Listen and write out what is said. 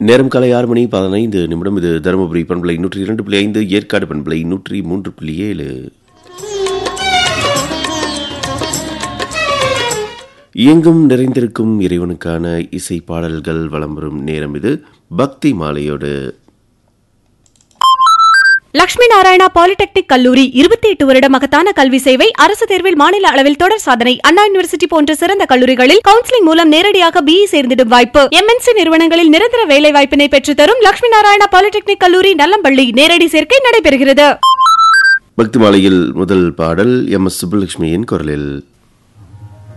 நேரம் காலை ஆறு மணி பதினைந்து நிமிடம் இது தருமபுரி பண்பலை நூற்றி இரண்டு புள்ளி ஐந்து ஏற்காடு பண்பலை நூற்றி மூன்று புள்ளி ஏழு எங்கும் நிறைந்திருக்கும் இறைவனுக்கான இசை பாடல்கள் வலம் வரும் நேரம் இது பக்தி மாலையோடு லட்சுமி நாராயணா பாலிடெக்னிக் கல்லூரி இருபத்தி எட்டு வருட மகத்தான கல்வி சேவை அரசு தேர்வில் மாநில அளவில் தொடர் சாதனை அண்ணா யூனிவர்சிட்டி போன்ற சிறந்த கல்லூரிகளில் கவுன்சிலிங் மூலம் நேரடியாக பிஇ சேர்ந்திடும் வாய்ப்பு எம்என்சி நிறுவனங்களில் நிரந்தர வேலை வாய்ப்பினை பெற்றுத்தரும் லட்சுமி நாராயணா பாலிடெக்னிக் கல்லூரி நல்லம்பள்ளி நேரடி சேர்க்கை நடைபெறுகிறது பக்தி மாலையில் முதல் பாடல் எம் எஸ் சுப்புலட்சுமியின் குரலில்